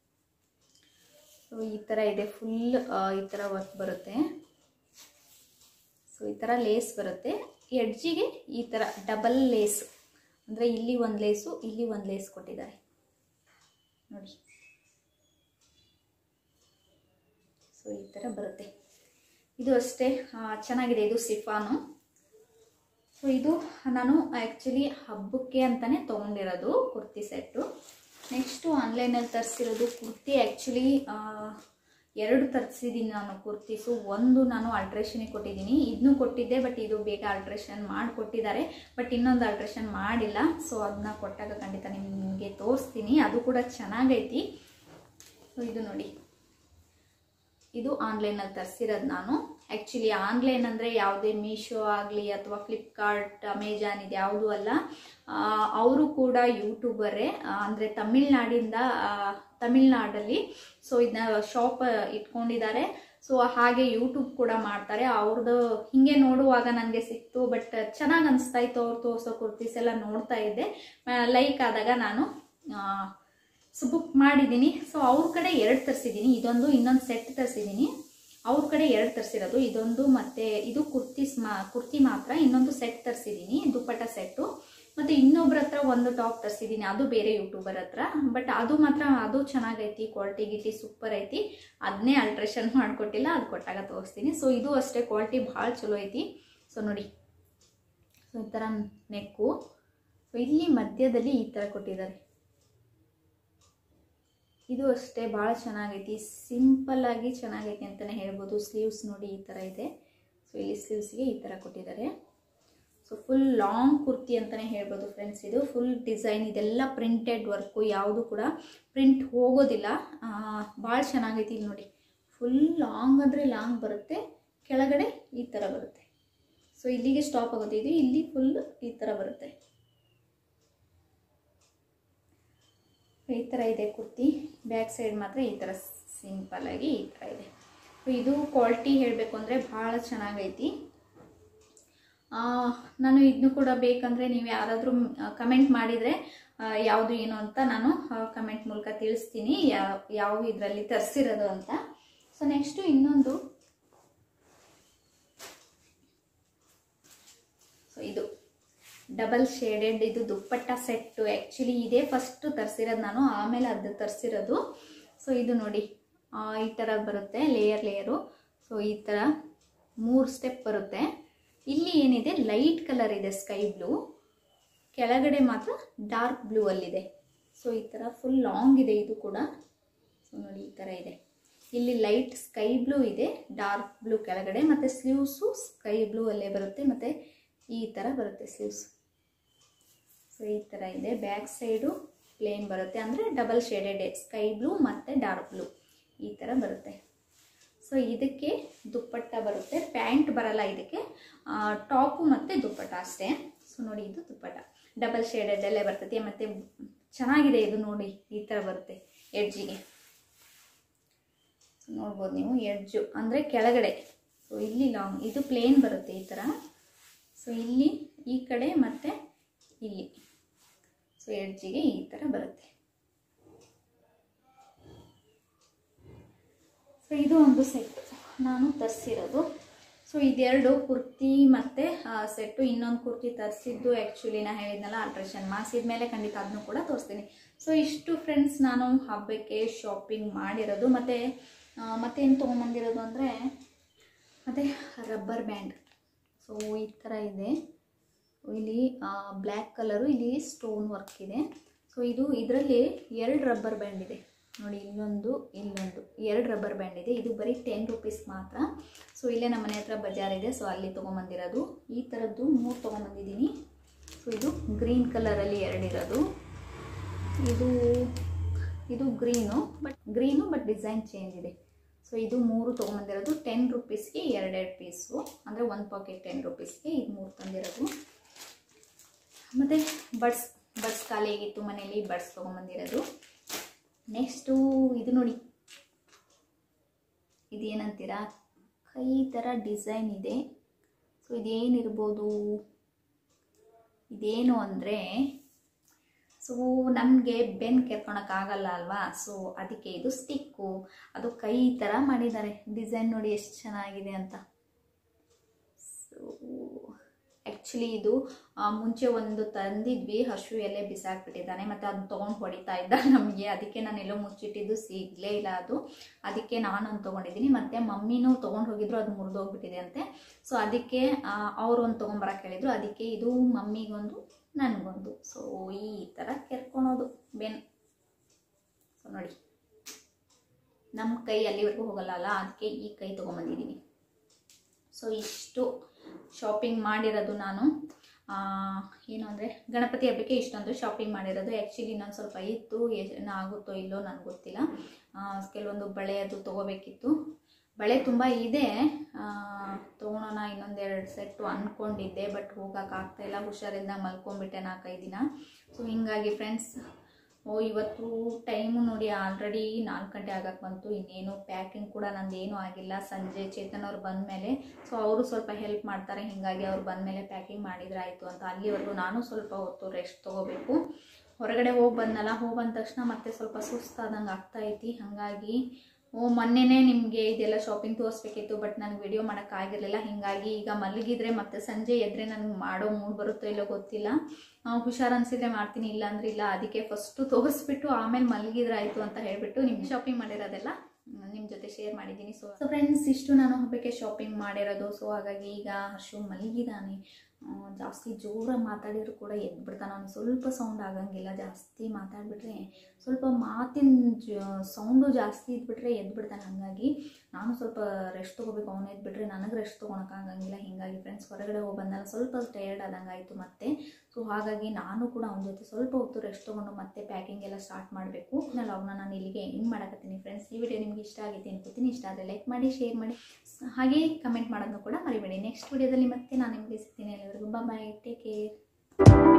Speaker 1: ಸೊ ಈ ಥರ ಇದೆ ಫುಲ್ ಈ ಥರ ವರ್ಕ್ ಬರುತ್ತೆ ಸೊ ಈ ಥರ ಲೇಸ್ ಬರುತ್ತೆ ಎಡ್ಜಿಗೆ ಈ ಥರ ಡಬಲ್ ಲೇಸ್ ಅಂದರೆ ಇಲ್ಲಿ ಒಂದು ಲೇಸು ಇಲ್ಲಿ ಒಂದು ಲೇಸ್ ಕೊಟ್ಟಿದ್ದಾರೆ ನೋಡಿ ಸೊ ಈ ಥರ ಬರುತ್ತೆ ಇದು ಅಷ್ಟೇ ಆ, ಚೆನ್ನಾಗಿದೆ ಇದು ಸಿಫಾನು ಸೊ ಇದು ನಾನು ಆ್ಯಕ್ಚುಲಿ ಹಬ್ಬಕ್ಕೆ ಅಂತಲೇ ತೊಗೊಂಡಿರೋದು ಕುರ್ತಿ ಸೆಟ್ಟು ನೆಕ್ಸ್ಟು ಆನ್ಲೈನಲ್ಲಿ ತರಿಸಿರೋದು ಕುರ್ತಿ ಆ್ಯಕ್ಚುಲಿ ಎರಡು ತರಿಸಿದ್ದೀನಿ ನಾನು ಕುರ್ತೀಸು ಒಂದು ನಾನು ಅಲ್ಟ್ರೇಷನಿಗೆ ಕೊಟ್ಟಿದ್ದೀನಿ ಇದನ್ನು ಕೊಟ್ಟಿದ್ದೆ ಬಟ್ ಇದು ಬೇಗ ಅಲ್ಟ್ರೇಷನ್ ಮಾಡಿಕೊಟ್ಟಿದ್ದಾರೆ ಬಟ್ ಇನ್ನೊಂದು ಅಲ್ಟ್ರೇಷನ್ ಮಾಡಿಲ್ಲ ಸೊ ಅದನ್ನ ಕೊಟ್ಟಾಗ ಖಂಡಿತ ನಿಮಗೆ ತೋರಿಸ್ತೀನಿ ಅದು ಕೂಡ ಚೆನ್ನಾಗೈತಿ ಸೊ ಇದು ನೋಡಿ ಇದು ಆನ್ಲೈನಲ್ಲಿ ತರಿಸಿರೋದು ನಾನು ಆ್ಯಕ್ಚುಲಿ ಆನ್ಲೈನ್ ಅಂದರೆ ಯಾವುದೇ ಮೀಶೋ ಆಗಲಿ ಅಥವಾ ಫ್ಲಿಪ್ಕಾರ್ಟ್ ಅಮೆಜಾನ್ ಇದು ಯಾವುದೂ ಅಲ್ಲ ಅವರು ಕೂಡ ಯೂಟ್ಯೂಬರೇ ಅಂದರೆ ತಮಿಳ್ನಾಡಿಂದ ಆ, ತಮಿಳ್ನಾಡಲ್ಲಿ ಸೊ ಇದನ್ನ ಶಾಪ್ ಇಟ್ಕೊಂಡಿದ್ದಾರೆ ಸೊ ಹಾಗೆ ಯೂಟ್ಯೂಬ್ ಕೂಡ ಮಾಡ್ತಾರೆ ಅವ್ರದ್ದು ಹಿಂಗೆ ನೋಡುವಾಗ ನನಗೆ ಸಿಕ್ತು ಬಟ್ ಚೆನ್ನಾಗಿ ಅನಿಸ್ತಾ ಇತ್ತು ಅವ್ರು ತೋರಿಸೋ ಕುರ್ತೀಸ್ ಎಲ್ಲ ನೋಡ್ತಾ ಇದ್ದೆ ಲೈಕ್ ಆದಾಗ ನಾನು ಆ, ಸೊ ಬುಕ್ ಮಾಡಿದ್ದೀನಿ ಸೊ ಅವ್ರ ಕಡೆ ಎರಡು ತರಿಸಿದ್ದೀನಿ ಇದೊಂದು ಇನ್ನೊಂದು ಸೆಟ್ ತರಿಸಿದ್ದೀನಿ ಅವ್ರ ಕಡೆ ಎರಡು ತರಿಸಿರೋದು ಇದೊಂದು ಮತ್ತೆ ಇದು ಕುರ್ತೀಸ್ ಮಾ ಕುರ್ತಿ ಮಾತ್ರ ಇನ್ನೊಂದು ಸೆಟ್ ತರಿಸಿದ್ದೀನಿ ದುಪ್ಪಟ್ಟ ಸೆಟ್ಟು ಮತ್ತು ಇನ್ನೊಬ್ರ ಹತ್ರ ಒಂದು ಟಾಪ್ ತರಿಸಿದ್ದೀನಿ ಅದು ಬೇರೆ ಯೂಟ್ಯೂಬರ್ ಹತ್ರ ಬಟ್ ಅದು ಮಾತ್ರ ಅದು ಚೆನ್ನಾಗೈತಿ ಕ್ವಾಲಿಟಿ ಗಿಟಿ ಸೂಪರ್ ಐತಿ ಅದನ್ನೇ ಅಲ್ಟ್ರೇಷನ್ ಮಾಡಿಕೊಟ್ಟಿಲ್ಲ ಅದು ಕೊಟ್ಟಾಗ ತೋರಿಸ್ತೀನಿ ಸೊ ಇದು ಅಷ್ಟೇ ಕ್ವಾಲಿಟಿ ಭಾಳ ಚಲೋ ಐತಿ ಸೊ ನೋಡಿ ಸೊ ಈ ಥರ ನೆಕ್ಕು ಸೊ ಇಲ್ಲಿ ಮಧ್ಯದಲ್ಲಿ ಈ ಥರ ಕೊಟ್ಟಿದ್ದಾರೆ ಇದು ಅಷ್ಟೇ ಭಾಳ ಚೆನ್ನಾಗೈತಿ ಸಿಂಪಲ್ ಆಗಿ ಚೆನ್ನಾಗೈತಿ ಅಂತಲೇ ಹೇಳ್ಬೋದು ಸ್ಲೀವ್ಸ್ ನೋಡಿ ಈ ಥರ ಇದೆ ಸೊ ಇಲ್ಲಿ ಸ್ಲೀವ್ಸ್ಗೆ ಈ ಥರ ಕೊಟ್ಟಿದ್ದಾರೆ ಸೊ ಫುಲ್ ಲಾಂಗ್ ಕುರ್ತಿ ಅಂತಲೇ ಹೇಳ್ಬೋದು ಫ್ರೆಂಡ್ಸ್ ಇದು ಫುಲ್ ಡಿಸೈನ್ ಇದೆಲ್ಲ ಪ್ರಿಂಟೆಡ್ ವರ್ಕು ಯಾವುದು ಕೂಡ ಪ್ರಿಂಟ್ ಹೋಗೋದಿಲ್ಲ ಭಾಳ ಚೆನ್ನಾಗೈತಿ ಇಲ್ಲಿ ನೋಡಿ ಫುಲ್ ಲಾಂಗ್ ಅಂದರೆ ಲಾಂಗ್ ಬರುತ್ತೆ ಕೆಳಗಡೆ ಈ ಥರ ಬರುತ್ತೆ ಸೊ ಇಲ್ಲಿಗೆ ಸ್ಟಾಪ್ ಆಗುತ್ತೆ ಇದು ಇಲ್ಲಿ ಫುಲ್ ಈ ಥರ ಬರುತ್ತೆ ಈ ಥರ ಇದೆ ಕುರ್ತಿ ಬ್ಯಾಕ್ ಸೈಡ್ ಮಾತ್ರ ಈ ಥರ ಸಿಂಪಲ್ ಆಗಿ ಈ ಥರ ಇದೆ ಸೊ ಇದು ಕ್ವಾಲಿಟಿ ಹೇಳಬೇಕು ಅಂದರೆ ಭಾಳ ಚೆನ್ನಾಗೈತಿ ಆ, ನಾನು ಇದನ್ನು ಕೂಡ ಬೇಕಂದರೆ ನೀವು ಯಾರಾದರೂ ಕಮೆಂಟ್ ಮಾಡಿದರೆ ಯಾವುದು ಏನು ಅಂತ ನಾನು ಕಮೆಂಟ್ ಮೂಲಕ ತಿಳಿಸ್ತೀನಿ ಯಾವ ಯಾವ ಇದರಲ್ಲಿ ತರಿಸಿರೋದು ಅಂತ ಸೊ ನೆಕ್ಸ್ಟು ಇನ್ನೊಂದು ಸೊ ಇದು ಡಬಲ್ ಶೇಡೆಡ್ ಇದು ದುಪ್ಪಟ್ಟ ಸೆಟ್ಟು ಆ್ಯಕ್ಚುಲಿ ಇದೇ ಫಸ್ಟ್ ತರಿಸಿರೋದು ನಾನು ಆಮೇಲೆ ಅದು ತರಿಸಿರೋದು ಸೊ ಇದು ನೋಡಿ ಆ, ಈ ಥರ ಬರುತ್ತೆ ಲೇಯರ್ ಲೇಯರು ಸೊ ಈ ಥರ ಮೂರು ಸ್ಟೆಪ್ ಬರುತ್ತೆ ಇಲ್ಲಿ ಏನಿದೆ ಲೈಟ್ ಕಲರ್ ಇದೆ ಸ್ಕೈ ಬ್ಲೂ ಕೆಳಗಡೆ ಮಾತ್ರ ಡಾರ್ಕ್ ಬ್ಲೂ ಅಲ್ಲಿದೆ ಸೊ ಈ ಥರ ಫುಲ್ ಲಾಂಗ್ ಇದೆ ಇದು ಕೂಡ ಸೊ ನೋಡಿ ಈ ಥರ ಇದೆ ಇಲ್ಲಿ ಲೈಟ್ ಸ್ಕೈ ಬ್ಲೂ ಇದೆ ಡಾರ್ಕ್ ಬ್ಲೂ ಕೆಳಗಡೆ ಮತ್ತು ಸ್ಲೀವ್ಸು ಸ್ಕೈ ಬ್ಲೂ ಅಲ್ಲೇ ಬರುತ್ತೆ ಮತ್ತು ಈ ಥರ ಬರುತ್ತೆ ಸ್ಲೀವ್ಸ್ ಸೊ ಈ ಥರ ಇದೆ ಬ್ಯಾಕ್ ಸೈಡು ಪ್ಲೇನ್ ಬರುತ್ತೆ ಅಂದರೆ ಡಬಲ್ ಶೇಡೆಡ್ ಸ್ಕೈ ಬ್ಲೂ ಮತ್ತು ಡಾರ್ಕ್ ಬ್ಲೂ ಈ ಥರ ಬರುತ್ತೆ ಸೊ ಇದಕ್ಕೆ ದುಪ್ಪಟ್ಟ ಬರುತ್ತೆ ಪ್ಯಾಂಟ್ ಬರಲ್ಲ ಇದಕ್ಕೆ ಟಾಪು ಮತ್ತು ದುಪ್ಪಟ್ಟ ಅಷ್ಟೇ ಸೊ ನೋಡಿ ಇದು ದುಪ್ಪಟ್ಟ ಡಬಲ್ ಶೇಡೆಡಲ್ಲೇ ಬರ್ತೈತೆ ಮತ್ತು ಚೆನ್ನಾಗಿದೆ ಇದು ನೋಡಿ ಈ ಥರ ಬರುತ್ತೆ ಎಡ್ಜಿಗೆ ಸೊ ನೋಡ್ಬೋದು ನೀವು ಎಡ್ಜು ಅಂದರೆ ಕೆಳಗಡೆ ಸೊ ಇಲ್ಲಿ ಲಾಂಗ್ ಇದು ಪ್ಲೇನ್ ಬರುತ್ತೆ ಈ ಥರ ಸೊ ಇಲ್ಲಿ ಈ ಕಡೆ ಮತ್ತು ಇಲ್ಲಿ ಸೊ ಎಡ್ಜಿಗೆ ಈ ಥರ ಬರುತ್ತೆ ಸೊ ಇದು ಒಂದು ಸೆಟ್ ನಾನು ತರಿಸಿರೋದು ಸೊ ಇದೆರಡು ಕುರ್ತಿ ಮತ್ತು ಸೆಟ್ಟು ಇನ್ನೊಂದು ಕುರ್ತಿ ತರಿಸಿದ್ದು ಆ್ಯಕ್ಚುಲಿ ನಾ ಹೇಳಿದ್ನಲ್ಲ ಆಲ್ಟ್ರೇಷನ್ ಮಾಡಿಸಿದ ಮೇಲೆ ಖಂಡಿತ ಅದನ್ನು ಕೂಡ ತೋರಿಸ್ತೀನಿ ಸೊ ಇಷ್ಟು ಫ್ರೆಂಡ್ಸ್ ನಾನು ಹಬ್ಬಕ್ಕೆ ಶಾಪಿಂಗ್ ಮಾಡಿರೋದು ಮತ್ತು ಮತ್ತೇನು ತೊಗೊಂಬಂದಿರೋದು ಅಂದರೆ ಮತ್ತು ರಬ್ಬರ್ ಬ್ಯಾಂಡ್ ಸೊ ಈ ಥರ ಇದೆ ಇಲ್ಲಿ ಬ್ಲ್ಯಾಕ್ ಕಲರು ಇಲ್ಲಿ ಸ್ಟೋನ್ ವರ್ಕ್ ಇದೆ ಸೊ ಇದು ಇದರಲ್ಲಿ ಎರಡು ರಬ್ಬರ್ ಬ್ಯಾಂಡ್ ಇದೆ ನೋಡಿ ಇಲ್ಲೊಂದು ಇಲ್ಲೊಂದು ಎರಡು ರಬ್ಬರ್ ಬ್ಯಾಂಡ್ ಇದೆ ಇದು ಬರೀ ಟೆನ್ ರುಪೀಸ್ ಮಾತ್ರ ಸೊ ಇಲ್ಲೇ ನಮ್ಮ ಮನೆ ಹತ್ರ ಬಜಾರ್ ಇದೆ ಸೊ ಅಲ್ಲಿ ತೊಗೊಂಬಂದಿರೋದು ಈ ಥರದ್ದು ಮೂರು ತೊಗೊಂಬಂದಿದ್ದೀನಿ ಸೊ ಇದು ಗ್ರೀನ್ ಕಲರಲ್ಲಿ ಎರಡಿರೋದು ಇದು ಇದು green but green but design change ಇದೆ ಸೊ ಇದು ಮೂರು ತೊಗೊಂಬಂದಿರೋದು ಟೆನ್ ರುಪೀಸ್ಗೆ ಎರಡೆರಡು ಪೀಸು ಅಂದರೆ ಒಂದು ಪಾಕೆಟ್ ಟೆನ್ ರುಪೀಸ್ಗೆ ಇದು ಮೂರು ತಂದಿರೋದು ಮತ್ತು ಬಡ್ಸ್ ಬಡ್ಸ್ ಖಾಲಿ ಆಗಿತ್ತು ಮನೇಲಿ ಬಡ್ಸ್ ತೊಗೊಂಬಂದಿರೋದು ನೆಕ್ಸ್ಟು ಇದು ನೋಡಿ ಇದೇನಂತೀರಾ ಕೈ ಥರ ಡಿಸೈನ್ ಇದೆ ಸೊ ಇದೇನಿರ್ಬೋದು ಇದೇನು ಅಂದರೆ ಸೊ ನಮಗೆ ಬೆನ್ ಕೆರ್ಕೊಳಕ್ಕಾಗಲ್ಲ ಅಲ್ವಾ ಸೊ ಅದಕ್ಕೆ ಇದು ಸ್ಟಿಕ್ಕು ಅದು ಕೈ ಥರ ಮಾಡಿದ್ದಾರೆ ಡಿಸೈನ್ ನೋಡಿ ಎಷ್ಟು ಚೆನ್ನಾಗಿದೆ ಅಂತ ಸೊ ಆ್ಯಕ್ಚುಲಿ ಇದು ಆ, ಮುಂಚೆ ಒಂದು ತಂದಿದ್ವಿ ಹಸು ಎಲೆ ಬಿಸಾಕ್ಬಿಟ್ಟಿದ್ದಾನೆ ಮತ್ತು ಅದನ್ನ ತೊಗೊಂಡು ಹೊಡಿತಾ ಇದ್ದ ನಮಗೆ ಅದಕ್ಕೆ ನಾನು ಎಲ್ಲೋ ಮುಚ್ಚಿಟ್ಟಿದ್ದು ಸಿಗಲೇ ಇಲ್ಲ ಅದು ಅದಕ್ಕೆ ನಾನು ಒಂದು ತೊಗೊಂಡಿದ್ದೀನಿ ಮತ್ತು ಮಮ್ಮಿನೂ ತೊಗೊಂಡು ಹೋಗಿದ್ರು ಅದು ಮುರಿದೋಗ್ಬಿಟ್ಟಿದೆ ಅಂತೆ ಸೊ ಅದಕ್ಕೆ ಅವರು ಒಂದು ತೊಗೊಂಬರಕ್ಕೆ ಹೇಳಿದ್ರು ಅದಕ್ಕೆ ಇದು ಮಮ್ಮಿಗೊಂದು ನನಗೊಂದು ಸೊ ಈ ಥರ ಕೆರ್ಕೊಳೋದು ಬೆನ್ ಸೊ ನೋಡಿ ನಮ್ಮ ಕೈ ಅಲ್ಲಿವರೆಗೂ ಹೋಗಲ್ಲ ಅಲ್ಲ ಅದಕ್ಕೆ ಈ ಕೈ ತೊಗೊಂಬಂದಿದ್ದೀನಿ ಸೊ ಇಷ್ಟು ಶಾಪಿಂಗ್ ಮಾಡಿರೋದು ನಾನು ಆ, ಏನು ಅಂದರೆ ಗಣಪತಿ ಹಬ್ಬಕ್ಕೆ ಇಷ್ಟೊಂದು ಶಾಪಿಂಗ್ ಮಾಡಿರೋದು ಆ್ಯಕ್ಚುಲಿ ನಾನು ಸ್ವಲ್ಪ ಇತ್ತು ಏನು ಆಗುತ್ತೋ ಇಲ್ಲೋ ನನಗೆ ಗೊತ್ತಿಲ್ಲ ಆ, ಕೆಲವೊಂದು ಬಳೆ ಅದು ತೊಗೋಬೇಕಿತ್ತು ಬಳೆ ತುಂಬ ಇದೆ ತೊಗೊಳೋಣ ಇನ್ನೊಂದೆರಡು ಸೆಟ್ಟು ಅಂದ್ಕೊಂಡಿದ್ದೆ ಬಟ್ ಹೋಗೋಕ್ಕಾಗ್ತಾ ಇಲ್ಲ ಹುಷಾರಿಂದ ಮಲ್ಕೊಂಡ್ಬಿಟ್ಟೆ ನಾಲ್ಕೈದು ದಿನ ಸೊ ಹಿಂಗಾಗಿ ಫ್ರೆಂಡ್ಸ್ ಓ ಇವತ್ತು ಟೈಮು ನೋಡಿ ಆಲ್ರೆಡಿ ನಾಲ್ಕು ಗಂಟೆ ಆಗಕ್ಕೆ ಬಂತು ಇನ್ನೇನು ಪ್ಯಾಕಿಂಗ್ ಕೂಡ ನಂದು ಏನೂ ಆಗಿಲ್ಲ ಸಂಜೆ ಚೇತನ್ ಅವ್ರು ಬಂದಮೇಲೆ ಸೊ ಅವರು ಸ್ವಲ್ಪ ಹೆಲ್ಪ್ ಮಾಡ್ತಾರೆ ಹೀಗಾಗಿ ಅವ್ರು ಬಂದಮೇಲೆ ಪ್ಯಾಕಿಂಗ್ ಮಾಡಿದ್ರೆ ಆಯಿತು ಅಂತ ಅಲ್ಲಿವರೆಗೂ ನಾನು ಸ್ವಲ್ಪ ಹೊತ್ತು ರೆಸ್ಟ್ ತೊಗೋಬೇಕು ಹೊರಗಡೆ ಹೋಗಿ ಬಂದಲ್ಲ ಹೋಗಿ ಬಂದ ತಕ್ಷಣ ಮತ್ತೆ ಸ್ವಲ್ಪ ಸುಸ್ತಾದಂಗೆ ಆಗ್ತಾ ಐತಿ ಹಾಗಾಗಿ ಓ ಮೊನ್ನೆನೇ ನಿಮಗೆ ಇದೆಲ್ಲ ಶಾಪಿಂಗ್ ತೋರಿಸ್ಬೇಕಿತ್ತು ಬಟ್ ನನಗೆ ವಿಡಿಯೋ ಮಾಡೋಕ್ಕಾಗಿರಲಿಲ್ಲ ಹೀಗಾಗಿ ಈಗ ಮಲಗಿದ್ರೆ ಮತ್ತೆ ಸಂಜೆ ಎದ್ರೆ ನನಗೆ ಮಾಡೋ ಮೂಡ್ ಬರುತ್ತೋ ಇಲ್ಲೋ ಗೊತ್ತಿಲ್ಲ ಆ, ಹುಷಾರ್ ಅನ್ಸಿದ್ರೆ ಮಾಡ್ತೀನಿ ಇಲ್ಲ ಅಂದ್ರೆ ಇಲ್ಲ ಅದಕ್ಕೆ ಫಸ್ಟು ತೋರಿಸ್ಬಿಟ್ಟು ಆಮೇಲೆ ಮಲಗಿದ್ರೆ ಆಯಿತು ಅಂತ ಹೇಳ್ಬಿಟ್ಟು ನಿಮ್ಗೆ ಶಾಪಿಂಗ್ ಮಾಡಿರೋದೆಲ್ಲ ನಿಮ್ಮ ಜೊತೆ ಶೇರ್ ಮಾಡಿದ್ದೀನಿ ಸೊ ಸೊ ಫ್ರೆಂಡ್ಸ್ ಇಷ್ಟು ನಾನು ಹಬ್ಬಕ್ಕೆ ಶಾಪಿಂಗ್ ಮಾಡಿರೋದು ಸೊ ಹಾಗಾಗಿ ಈಗ ಹರ್ಷು ಮಲಗಿದ್ದಾನೆ ಆ, ಜಾಸ್ತಿ ಜೋರಾಗಿ ಮಾತಾಡಿದ್ರು ಕೂಡ ಎದ್ಬಿಡ್ತಾನೆ ಅವ್ನು ಸ್ವಲ್ಪ ಸೌಂಡ್ ಆಗಂಗಿಲ್ಲ ಜಾಸ್ತಿ ಮಾತಾಡ್ಬಿಟ್ರೆ ಸ್ವಲ್ಪ ಮಾತಿನ ಜ ಸೌಂಡು ಜಾಸ್ತಿ ಇದ್ಬಿಟ್ರೆ ಎದ್ಬಿಡ್ತಾನೆ ಹಾಗಾಗಿ ನಾನು ಸ್ವಲ್ಪ ರೆಸ್ಟ್ ತೊಗೋಬೇಕು ಅವನು ಎದ್ಬಿಟ್ರೆ ನನಗೆ ರೆಸ್ಟ್ ತೊಗೊಳಕ್ಕಾಗಂಗಿಲ್ಲ ಹೀಗಾಗಿ ಫ್ರೆಂಡ್ಸ್ ಹೊರಗಡೆ ಹೋಗಿ ಬಂದಾಗ ಸ್ವಲ್ಪ ಟಯರ್ಡ್ ಆದಂಗೆ ಆಯಿತು ಮತ್ತೆ ಸೊ ಹಾಗಾಗಿ ನಾನು ಕೂಡ ಅವನ ಜೊತೆ ಸ್ವಲ್ಪ ಹೊತ್ತು ರೆಸ್ಟ್ ತೊಗೊಂಡು ಮತ್ತೆ ಪ್ಯಾಕಿಂಗ್ ಎಲ್ಲ ಸ್ಟಾರ್ಟ್ ಮಾಡಬೇಕು ಲಾಗ್ನ ನಾನು ಇಲ್ಲಿಗೆ ಎಂಡ್ ಮಾಡಕತ್ತೀನಿ ಫ್ರೆಂಡ್ಸ್ ಈ ವಿಡಿಯೋ ನಿಮ್ಗೆ ಇಷ್ಟ ಆಗೈತೆ ಅನ್ಕೋತೀನಿ ಇಷ್ಟ ಆದರೆ ಲೈಕ್ ಮಾಡಿ ಶೇರ್ ಮಾಡಿ ಸ್- ಹಾಗೆ ಕಮೆಂಟ್ ಮಾಡೋದನ್ನು ಕೂಡ ಮರಿಬೇಡಿ ನೆಕ್ಸ್ಟ್ ವಿಡಿಯೋದಲ್ಲಿ ಮತ್ತೆ ನಾನು ನಿಮಗೆ ಸಿಗ್ತೀನಿ ಎಲ್ಲರಿಗೂ ಬಾಯ್ ಟೇಕ್ ಕೇರ್